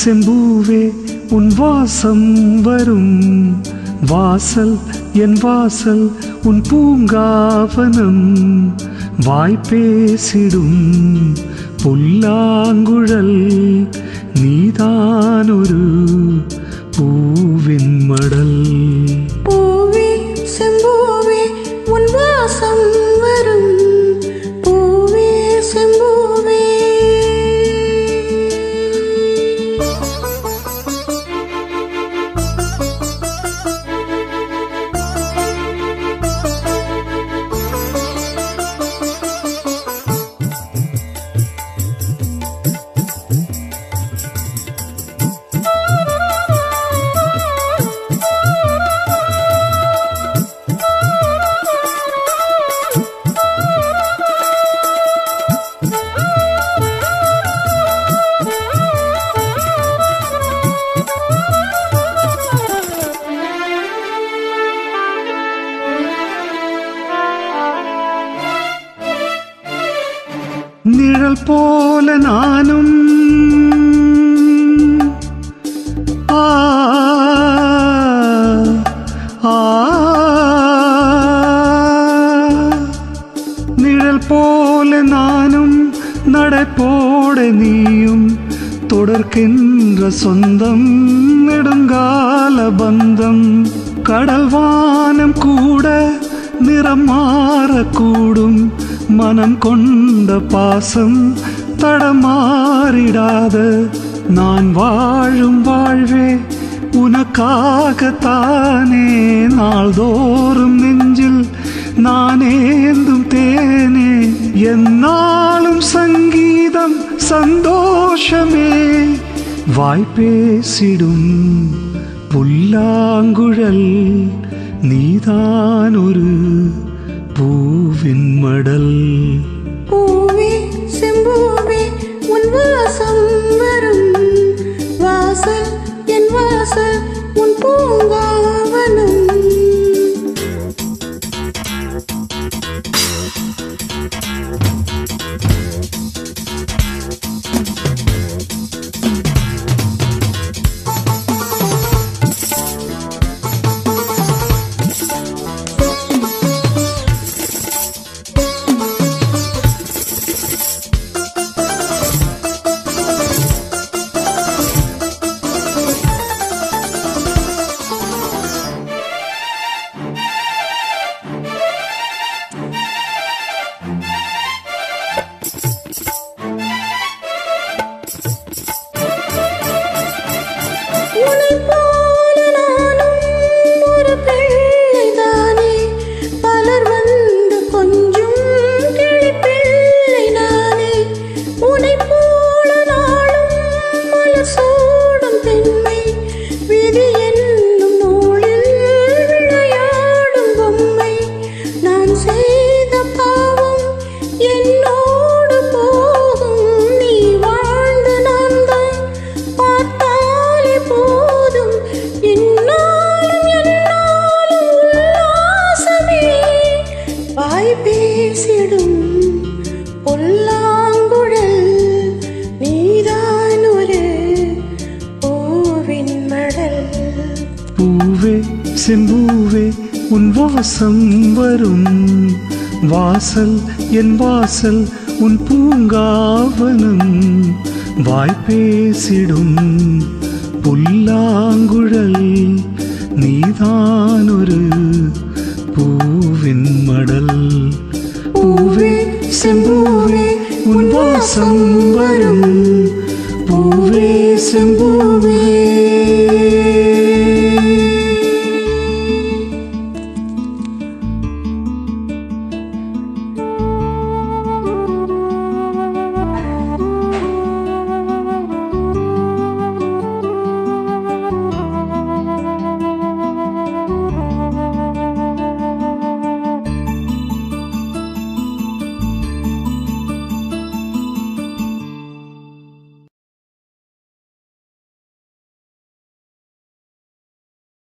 செம்பூவே உன் வாசம் வரும் வாசல் என் வாசல் உன் பூங்காவனம் வாய்ப்பேசிடும் புல்லாங்குழல் நீதானொரு பூவின் மடல் பூவே செம்பூவே உன் வாசம் வரும் பூவே செம்பூவே நிழல் போல நானும் ஆ ஆ நிழல் போல நானும் நடப்போட நீயும் தொடர்கின்ற சொந்தம் நெடுங்கால பந்தம் கடல் வானம் கூட நிறம் மாறக்கூடும் மனம் கொண்ட பாசம் தடமாறிடாத நான் வாழும் வாழ்வே உனக்காகத்தானே நாள்தோறும் நெஞ்சில் நானேந்தும் தேனே என்னாலும் சங்கீதம் சந்தோஷமே வாய்ப்பேசிடும் புல்லாங்குழல் நீதான் ஒரு பூவின் மடல் பூவே செம்பூவே உன் வாசம் வரும் வாசல் என் வாசல் உன் பூங்காவனம் உன்னைப் போல நானும் ஒரு பிள்ளைதானே பலர் வந்து கொஞ்சும் கிளிப்பிள்ளை நானே உன்னைப் போல நாளும் மலர் சூடும் பெண்மை விதி என்னும் நூலில் விளையாடும் பொம்மை நான் செய்த பாவம் என்னோடு போகும் நீ வாழ்ந்த நான் தான் பார்த்தாலே போதும் என்னாலும் என்னாலும் உல்லாசமே வாய் பேசிடும் பொல்லாங்குழல் நீதான் ஒரு பூவின் மடல் பூவே செம்பூவே உன் வாசம் வரும் வாசல் என் வாசல் உன் பூங்காவனம் வாய்ப்பேசிடும் புல்லாங்குழல் நீதான் ஒரு பூவின் மடல் பூவே செம்பூவே உன் வாசம் வரும் பூவே செம்பூவே